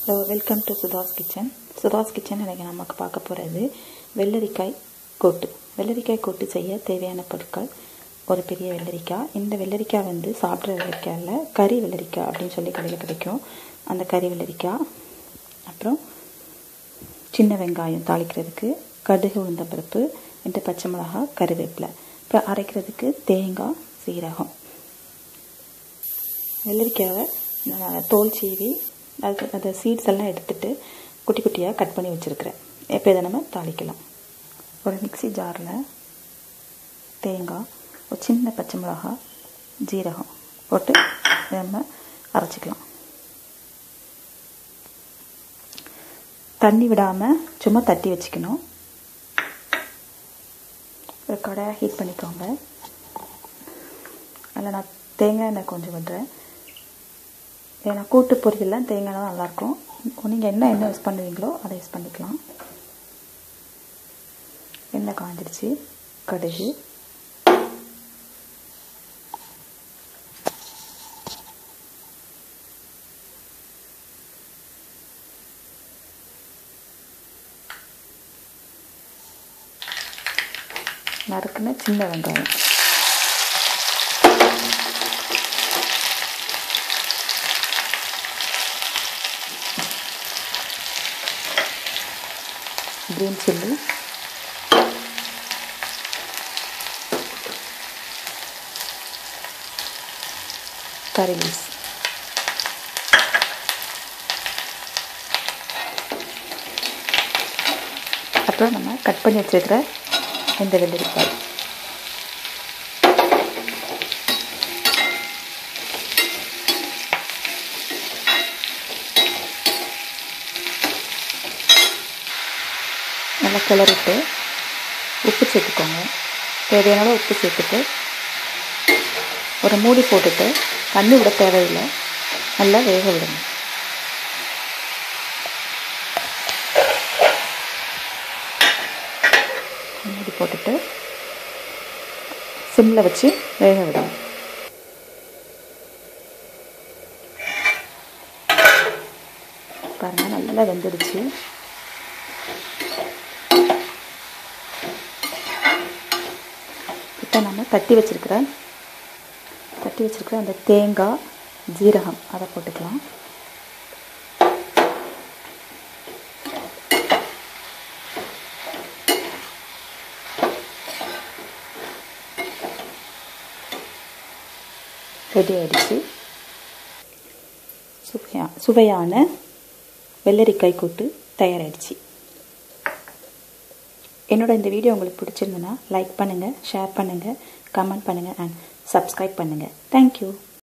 hello welcome to Sudha's kitchen Sudha's kitchen எனக்கு நமக்கு பார்க்க போகிறது வெள்ளரிக்காய் கூட்டு வெள்ளரிக்காய் கூட்டு செய்ய தேவையான பொருட்கள் ஒரு பெரிய வெள்ளரிக்காய் இந்த வெள்ளரிக்காய் வந்து சாப்பிட்ற வெள்ளரிக்காய் இல்லை கறி வெள்ளரிக்காய் அப்படின்னு சொல்லி கடையில் கிடைக்கும் அந்த கறி வெள்ளரிக்காய் அப்புறம் சின்ன வெங்காயம் தாளிக்கிறதுக்கு கடுகு உளுந்தம்பருப்பு ரெண்டு பச்சை மிளகா கருவேப்பிலை இப்போ அரைக்கிறதுக்கு தேங்காய் சீரகம் வெள்ளரிக்காவை நான் தோல் சீவி அதுக்கு அந்த சீட்ஸ் எல்லாம் எடுத்துட்டு குட்டி குட்டியாக கட் பண்ணி வச்சுருக்கிறேன் எப்போ இதை நம்ம தாளிக்கலாம் ஒரு மிக்சி ஜாரில் தேங்காய் ஒரு சின்ன பச்சை மிளகா ஜீரகம் போட்டு நம்ம அரைச்சிக்கலாம் தண்ணி விடாமல் சும்மா தட்டி வச்சுக்கணும் ஒரு கடாயை ஹீட் பண்ணிக்கோங்க அதில் நான் தேங்காய் எண்ணெய் கொஞ்சம் விடுறேன் ஏன்னா கூட்டு பொரியல்லாம் தேங்காய் தான் நல்லாயிருக்கும் நீங்கள் என்ன எண்ணெய் யூஸ் பண்ணுவீங்களோ அதை யூஸ் பண்ணிக்கலாம் எண்ணெய் காஞ்சிடுச்சு கடுகு நறுக்குன சின்ன வெங்காயம் green chilli curry leaves அப்புறம் நம்ம கட் பண்ணி வச்சுருக்கிற இந்த வெள்ளரிக்காய் நல்லா கிளறிட்டு உப்பு சேர்த்துக்கோங்க தேவையான அளவு உப்பு சேர்த்துட்டு ஒரு மூடி போட்டுட்டு தண்ணி விட தேவையில்லை நல்லா வேக விடணும் மூடி போட்டுட்டு சிம்மில் வச்சு வேக விடணும் பாருங்கள் நல்லா வெந்துடுச்சு இப்போ நம்ம தட்டி வச்சுருக்கிற தட்டி வச்சுருக்கிற அந்த தேங்காய் ஜீரகம் அதை போட்டுக்கலாம் ரெடி ஆயிடுச்சு சுவையா சுவையான வெள்ளரிக்காய் கூட்டு தயாராகிடுச்சு என்னோட இந்த வீடியோ உங்களுக்கு பிடிச்சிருந்துன்னா லைக் பண்ணுங்கள் ஷேர் பண்ணுங்கள் கமெண்ட் பண்ணுங்கள் அண்ட் சப்ஸ்கிரைப் பண்ணுங்கள் தேங்க்யூ